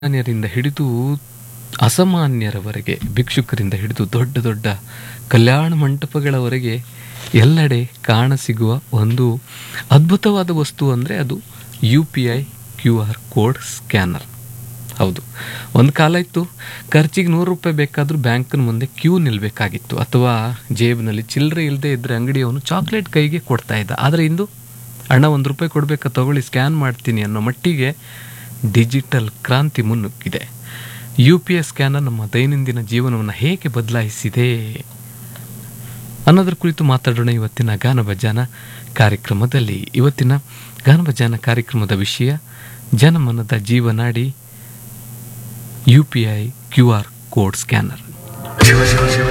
ಸಾಮಾನ್ಯರಿಂದ ಹಿಡಿದು ಅಸಾಮಾನ್ಯರವರೆಗೆ ಭಿಕ್ಷುಕರಿಂದ ಹಿಡಿದು ದೊಡ್ಡ ದೊಡ್ಡ ಕಲ್ಯಾಣ ಮಂಟಪಗಳವರೆಗೆ ಎಲ್ಲೆಡೆ ಕಾಣಸಿಗುವ ಒಂದು ಅದ್ಭುತವಾದ ವಸ್ತು ಅಂದರೆ ಅದು U P I Q R code scanner ಹೌದು ಒಂದು ಕಾಲ ಇತ್ತು ಖರ್ಚಿಗೆ ನೂರು ರೂಪಾಯಿ ಬೇಕಾದರೂ ಬ್ಯಾಂಕಿನ ಮುಂದೆ ಕ್ಯೂ ನಿಲ್ಲಬೇಕಾಗಿತ್ತು ಅಥವಾ ಜೇಬಿನಲ್ಲಿ ಚಿಲ್ಲರೆ ಇಲ್ಲದೆ ಇದ್ದರೆ ಅಂಗಡಿಯವನು ಚಾಕ್ಲೇಟ್ ಕೈಗೆ ಕೊಡ್ತಾ ಇದ್ದ ಆದರೆ ಇಂದು ಅಣ್ಣ ಒಂದು ರೂಪಾಯಿ ಕೊಡಬೇಕಾ ತಗೊಳ್ಳಿ ಸ್ಕ್ಯಾನ್ ಮಾಡ್ತೀನಿ ಅನ್ನೋ ಮಟ್ಟಿಗೆ ಡಿಜಿಟಲ್ ಕ್ರಾಂತಿ ಮುನ್ನುಗ್ಗಿದೆ ಯು ಪಿ ಎ ಸ್ಕ್ಯಾನರ್ ನಮ್ಮ ದೈನಂದಿನ ಜೀವನವನ್ನು ಹೇಗೆ ಬದಲಾಯಿಸಿದೆ ಅನ್ನೋದ್ರ ಕುರಿತು ಮಾತಾಡೋಣ ಇವತ್ತಿನ ಗಾನ ಭಜಾನ ಕಾರ್ಯಕ್ರಮದಲ್ಲಿ ಇವತ್ತಿನ ಗಾನ ಭಜಾನ ಕಾರ್ಯಕ್ರಮದ ವಿಷಯ ಜನಮನದ ಜೀವನಾಡಿ U P I Q R code scanner Shiva Shiva Shiva